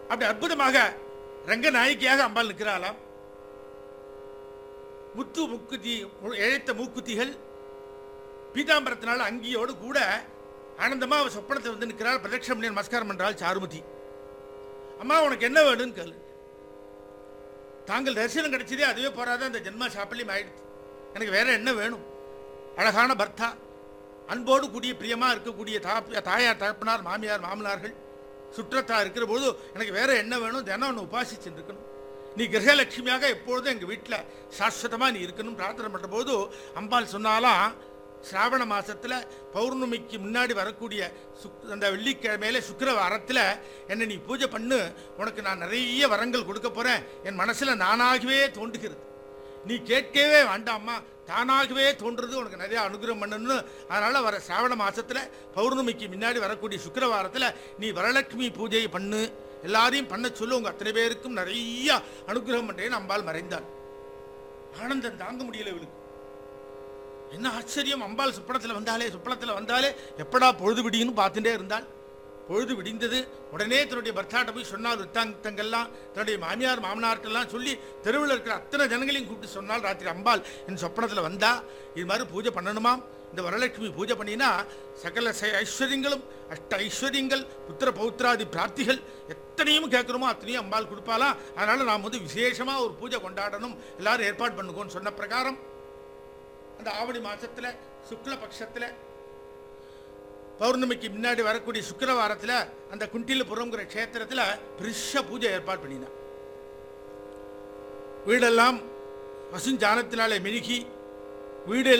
அப்படி அற்புதமாக ரங்கநாயகியாக அம்பாள் நிற்கிறாளாம் முத்து முக்குத்தி இழைத்த மூக்குத்திகள் பீதாம்பரத்தினால அங்கியோடு கூட ஆனந்தமா அவ சொப்பனத்தை வந்து நிற்கிறாள் பிரதட்சம் பண்ணி நமஸ்காரம் பண்றாள் சாருமதி அம்மா உனக்கு என்ன வேணும்னு கேளு தாங்கள் தரிசனம் கிடைச்சதே அதுவே போறாத அந்த ஜென்மா சாப்பிள்ளையும் ஆயிடுச்சு எனக்கு வேற என்ன வேணும் அழகான பர்த்தா அன்போடு கூடிய பிரியமா இருக்கக்கூடிய தாப்ப- தாயார் தகப்பனார் மாமியார் மாமனார்கள் சுற்றத்தா இருக்கிற போது எனக்கு வேற என்ன வேணும் தினம் ஒன்று உபாசிச்சுட்டு இருக்கணும் நீ கிரகலட்சுமியாக எப்பொழுதும் எங்கள் வீட்டில் சாஸ்வதமாக நீ இருக்கணும் பிரார்த்தனை பண்ணுற போது அம்பாள் சொன்னாலாம் சிராவண மாசத்துல பௌர்ணமிக்கு முன்னாடி வரக்கூடிய சுக் அந்த வெள்ளிக்கிழமையில சுக்கிரவாரத்தில் என்னை நீ பூஜை பண்ணு உனக்கு நான் நிறைய வரங்கள் கொடுக்க போகிறேன் என் மனசில் நானாகவே தோன்றுகிறது நீ கேட்கவே வேண்டாம்மா தானாகவே தோன்றுறது உனக்கு நிறைய அனுகிரகம் பண்ணணும்னு அதனால வர சிராவண மாசத்துல பௌர்ணமிக்கு முன்னாடி வரக்கூடிய சுக்கிரவாரத்துல நீ வரலட்சுமி பூஜையை பண்ணு எல்லாரையும் பண்ண சொல்லு உங்க அத்தனை பேருக்கும் நிறைய அனுகிரகம் பண்றேன்னு அம்பாள் மறைந்தாள் ஆனந்தம் தாங்க முடியல இவளுக்கு என்ன ஆச்சரியம் அம்பாள் சுப்பனத்தில் வந்தாலே சுப்பனத்தில் வந்தாலே எப்படா பொழுது விடியும்னு பார்த்துட்டே இருந்தாள் பொழுது விடிந்தது உடனே தன்னுடைய பர்த்தாட்ட போய் சொன்னால் வித்தாங்கத்தங்கள்லாம் தன்னுடைய மாமியார் மாமனார்ட்டெல்லாம் சொல்லி தெருவில் இருக்கிற அத்தனை ஜனங்களையும் கூப்பிட்டு சொன்னால் ராத்திரி அம்பாள் என் சொப்பனத்தில் வந்தா இது மாதிரி பூஜை பண்ணணுமாம் இந்த வரலட்சுமி பூஜை பண்ணினா சகல ச- ஐஸ்வர்யங்களும் அஷ்ட ஐஸ்வர்யங்கள் புத்திர பௌத்திராதி பிரார்த்திகள் எத்தனையும் கேட்குறோமோ அத்தனையும் அம்பாள் கொடுப்பாலாம் அதனால நாம் வந்து விசேஷமா ஒரு பூஜை கொண்டாடணும் எல்லாரும் ஏற்பாடு பண்ணுங்கன்னு சொன்ன பிரகாரம் அந்த ஆவணி மாசத்துல சுக்ல பட்சத்துல பௌர்ணமிக்கு முன்னாடி வரக்கூடிய சுக்கிரவாரத்துல அந்த குண்டிலபுரம்ங்கிற க்ஷேத்திரத்துல பெருச பூஜை ஏற்பாடு பண்ணினான் வீடெல்லாம் பசுஞ்சாணத்தினாலே மெழுகி வீடு